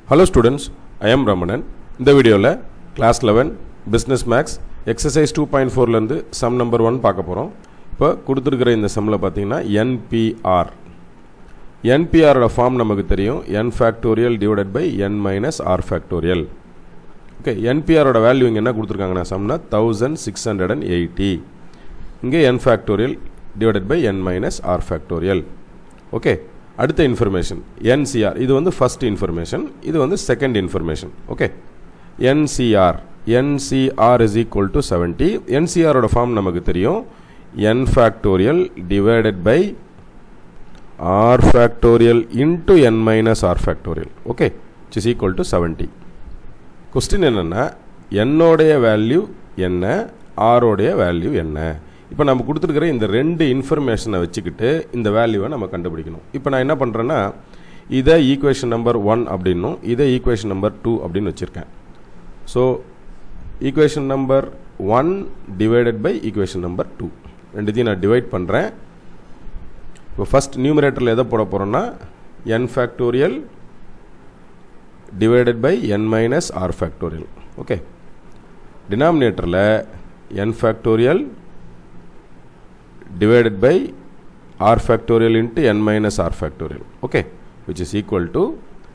hello students I am Ramanan இந்த வீடியோவில் class eleven business maths exercise two point ஃபோர்லேருந்து sum number one பார்க்க போகிறோம் இப்போ கொடுத்துருக்கிற இந்த சம்மில் பார்த்தீங்கன்னா என்பிஆர் என்பிஆரோட ஃபார்ம் நமக்கு தெரியும் n factorial divided by n minus r factorial okay என்பிஆரோட வேல்யூ இங்கே என்ன கொடுத்துருக்காங்கன்னா சம்னா thousand six hundred and eighty இங்கே n factorial divided by n minus r factorial okay அடுத்த இன்ஃபர்மேஷன் என்சிஆர் இது வந்து ஃபர்ஸ்ட் இன்ஃபர்மேஷன் இது வந்து second information okay NCR NCR is equal to seventy என்சிஆரோட ஃபார்ம் நமக்கு தெரியும் n factorial divided by r factorial into n minus r factorial okay it is equal to seventy question என்னென்னா என்னோடைய value என்ன ஆரோடைய value என்ன இப்போ நம்ம கொடுத்துருக்கிற இந்த ரெண்டு இன்ஃபர்மேஷனை வச்சுக்கிட்டு இந்த வேல்யூவை நம்ம கண்டுபிடிக்கணும் இப்போ நான் என்ன பண்ணுறேன்னா இதை ஈக்குவேஷன் நம்பர் ஒன் அப்படின்னும் இதை ஈக்குவேஷன் நம்பர் டூ அப்படின்னு வச்சுருக்கேன் so equation number one divided by equation number two ரெண்டுத்தையும் நான் டிவைட் பண்ணுறேன் இப்போ ஃபஸ்ட் நியூமரேட்டரில் எதை போட போகிறோன்னா n factorial divided by n minus r factorial okay டினாமினேட்டரில் n factorial divided by r factorial into n minus r factorial okay which is equal to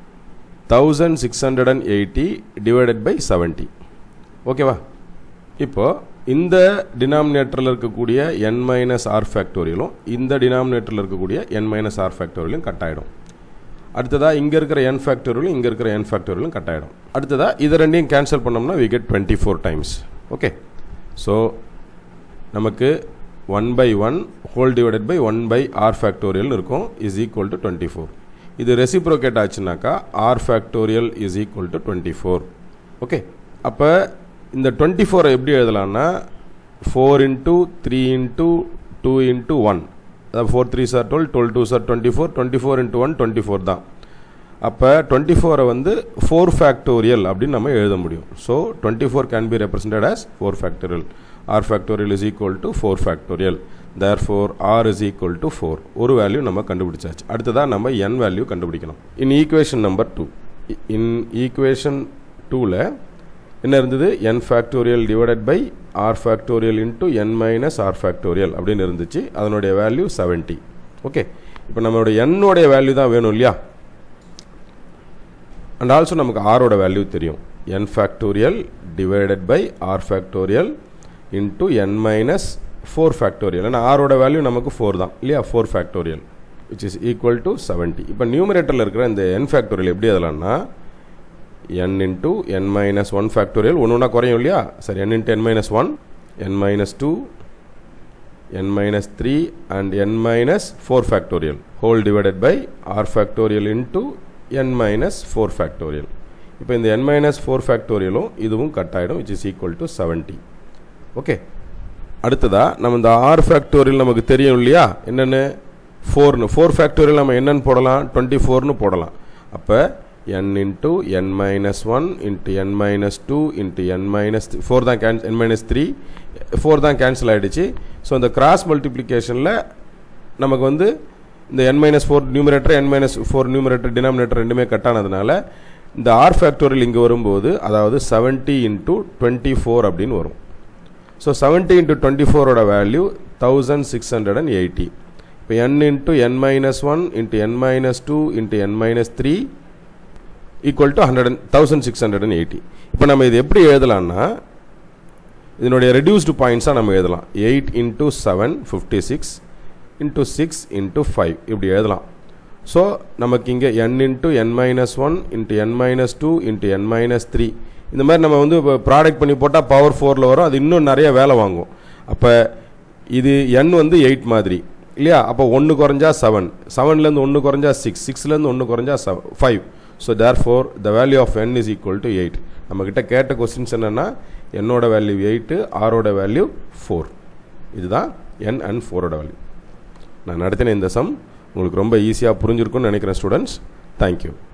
1680 divided by 70 ஓகேவா இப்போ இந்த டினாமினேட்டரில் இருக்கக்கூடிய n மைனஸ் ஆர் ஃபேக்டோரியலும் இந்த டினாமினேட்டரில் இருக்கக்கூடிய n மைனஸ் ஆர் ஃபேக்டோரியலும் கட் ஆகிடும் அடுத்ததாக இங்கே இருக்கிற n ஃபேக்டோரியலும் இங்கே இருக்கிற n ஃபேக்டோரியலும் கட் ஆகிடும் அடுத்ததாக இதை ரெண்டையும் கேன்சல் பண்ணோம்னா we get twenty four times okay so நமக்கு one by one whole divided by one by r ஃபேக்டோரியல்னு இருக்கும் is equal to twenty four இது ரெசிப்ரோகேட் ஆச்சுனாக்கா r factorial is equal to twenty four okay அப்போ இந்த twenty ஃபோரை எப்படி எழுதலாம்னா four into three into two into one அதாவது ஃபோர் த்ரீ சார் டுவெல் டுவெல் டூ சார் twenty four twenty four into one twenty four தான் அப்போ டுவெண்ட்டி ஃபோரை வந்து ஃபோர் ஃபேக்டோரியல் அப்படின்னு நம்ம எழுத முடியும் so twenty four can be represented as four factorial r factorial is equal to 4 factorial therefore r is equal to 4 ஒரு value நம்ம கண்டுபிடிச்சாச்சு அடுத்ததா நம்ம n வேல்யூ கண்டுபிடிக்கணும் in equation number two in ஈக்குவேஷன் டூவில் என்ன இருந்தது n factorial divided by r factorial into n minus r factorial அப்படின்னு இருந்துச்சு அதனுடைய வேல்யூ செவன்ட்டி ஓகே இப்போ நம்மளுடைய என்னோடைய வேல்யூ தான் வேணும் இல்லையா அண்ட் ஆல்சோ நமக்கு ஆரோட வேல்யூ தெரியும் n factorial divided by r factorial into n minus four factorial ஏன்னா ஆரோட வேல்யூ நமக்கு ஃபோர் தான் இல்லையா four factorial which is equal to seventy இப்போ நியூமரேட்டரில் இருக்கிற இந்த என் ஃபேக்டோரியல் எப்படி எதலாம்னா n into n minus one factorial ஒன்று ஒன்றா குறையும் இல்லையா சரி n into n minus one n minus two n minus three and n minus four factorial whole divided by r factorial into n minus four factorial இப்போ இந்த n minus four ஃபேக்டோரியலும் இதுவும் cut ஆகிடும் which is equal to seventy okay அடுத்ததா நம்ம இந்த R factorial நமக்கு தெரியும் இல்லையா என்னென்னு ஃபோர்னு ஃபோர் ஃபேக்டோரியல் நம்ம என்னென்னு போடலாம் டுவெண்ட்டி ஃபோர்னு போடலாம் அப்போ n into n minus one into n minus two into n minus four தான் கேன்ஸ் என் மைனஸ் த்ரீ ஃபோர் தான் கேன்சல் ஆகிடுச்சு ஸோ இந்த கிராஸ் மல்டிப்ளிகேஷனில் நமக்கு வந்து இந்த n minus four numerator n minus four numerator denominator ரெண்டுமே கட் ஆனதுனால இந்த ஆர் ஃபேக்டோரியல் இங்கே வரும்போது அதாவது செவன்ட்டி இன்ட்டு டுவெண்ட்டி ஃபோர் அப்படின்னு வரும் ஸோ செவன்ட்டி இன்ட்டு டுவெண்ட்டி ஃபோரோட value thousand six hundred and eighty இப்போ n into n minus one into n minus two into n minus three equal to hundred and thousand six hundred and eighty இப்போ நம்ம இது எப்படி எழுதலாம்னா இதனுடைய reduced பாயிண்ட்ஸாக நம்ம எழுதலாம் eight into seven fifty six into six into five இப்படி எழுதலாம் ஸோ நமக்கு இங்கே n into n minus one into n minus two into n minus three இந்த மாதிரி நம்ம வந்து இப்போ ப்ராடக்ட் பண்ணி போட்டால் பவர் ஃபோரில் வரும் அது இன்னும் நிறைய வேலை வாங்கும் அப்போ இது என் வந்து எயிட் மாதிரி இல்லையா அப்போ ஒன்று குறைஞ்சா செவன் செவன்லேருந்து ஒன்று குறைஞ்சா சிக்ஸ் சிக்ஸ்லேருந்து ஒன்று குறைஞ்சா seven five so there four the value of n is equal to eight நம்மக்கிட்ட கேட்ட கொஸ்டின்ஸ் என்னென்னா என்னோட வேல்யூ எயிட்டு ஆரோட வேல்யூ ஃபோர் இதுதான் என் அண்ட் ஃபோரோட வேல்யூ நான் நடத்தின இந்த சம் உங்களுக்கு ரொம்ப ஈஸியாக புரிஞ்சிருக்கும்னு நினைக்கிறேன் ஸ்டூடெண்ட்ஸ் தேங்க்யூ